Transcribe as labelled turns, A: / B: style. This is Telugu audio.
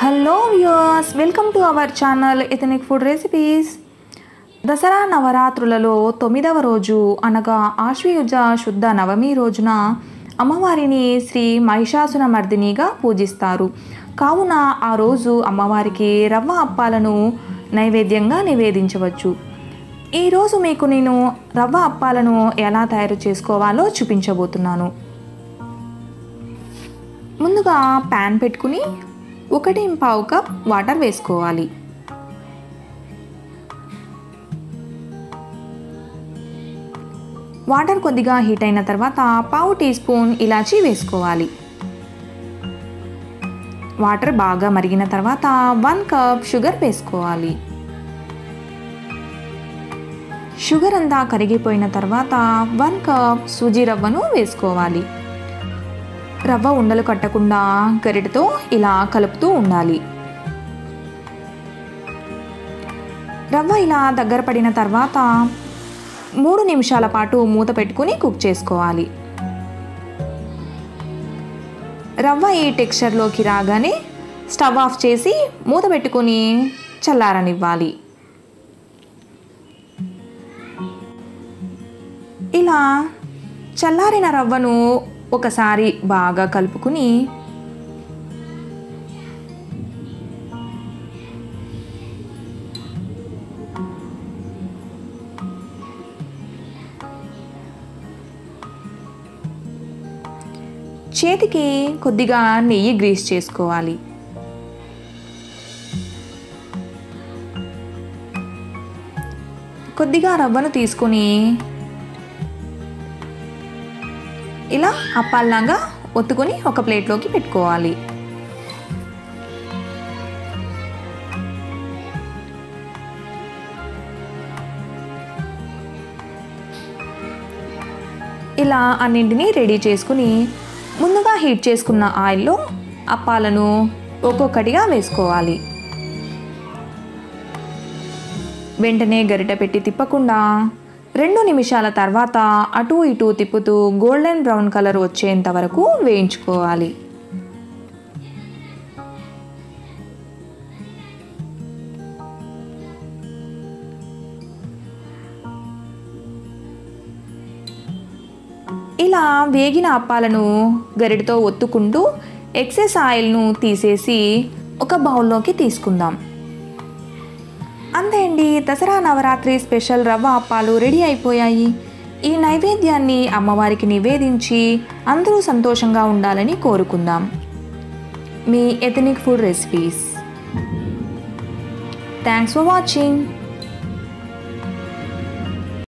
A: hello viewers welcome to our channel ethnic food recipes Dasara నవరాత్రులలో తొమ్మిదవ రోజు అనగా ఆశ్వయుజ శుద్ధ నవమి రోజున అమ్మవారిని శ్రీ మహిషాసుర మర్దినిగా పూజిస్తారు కావున ఆ రోజు అమ్మవారికి రవ్వ అప్పాలను నైవేద్యంగా నివేదించవచ్చు ఈరోజు మీకు నేను రవ్వ అప్పాలను ఎలా తయారు చేసుకోవాలో చూపించబోతున్నాను ముందుగా ప్యాన్ పెట్టుకుని ఒకటి పావు కప్ వాటర్ వేసుకోవాలి వాటర్ కొద్దిగా హీట్ అయిన తర్వాత పావు టీ స్పూన్ ఇలాచీ వేసుకోవాలి వాటర్ బాగా మరిగిన తర్వాత వన్ కప్ షుగర్ వేసుకోవాలి షుగర్ అంతా కరిగిపోయిన తర్వాత వన్ కప్ సూజీ రవ్వను వేసుకోవాలి రవ్వ ఉండలు కట్టకుండా గరిటతో ఇలా కలుపుతూ ఉండాలి రవ్వ ఇలా దగ్గర పడిన తర్వాత మూడు నిమిషాల పాటు మూత పెట్టుకుని కుక్ చేసుకోవాలి రవ్వ ఈ టెక్స్చర్లోకి రాగానే స్టవ్ ఆఫ్ చేసి మూత పెట్టుకుని చల్లారనివ్వాలి ఇలా చల్లారిన రవ్వను ఒకసారి బాగా కలుపుకుని చేతికి కొద్దిగా నెయ్యి గ్రీస్ చేసుకోవాలి కొద్దిగా రవ్వను తీసుకొని ఇలా అప్పాల్లాగా ఒత్తుకొని ఒక ప్లేట్లోకి పెట్టుకోవాలి ఇలా అన్నింటినీ రెడీ చేసుకుని ముందుగా హీట్ చేసుకున్న ఆయిల్లో అప్పాలను ఒక్కొక్కటిగా వేసుకోవాలి వెంటనే గరిట పెట్టి తిప్పకుండా రెండు నిమిషాల తర్వాత అటు ఇటు తిప్పుతూ గోల్డెన్ బ్రౌన్ కలర్ వచ్చేంత వరకు వేయించుకోవాలి ఇలా వేగిన అప్పాలను గరిటతో ఒత్తుకుంటూ ఎక్సెస్ ఆయిల్ను తీసేసి ఒక బౌల్లోకి తీసుకుందాం అంతే అండి దసరా నవరాత్రి స్పెషల్ రవ్వ అప్పాలు రెడీ అయిపోయాయి ఈ నైవేద్యాన్ని అమ్మవారికి నివేదించి అందరూ సంతోషంగా ఉండాలని కోరుకుందాం మీ ethnic food recipes thanks for watching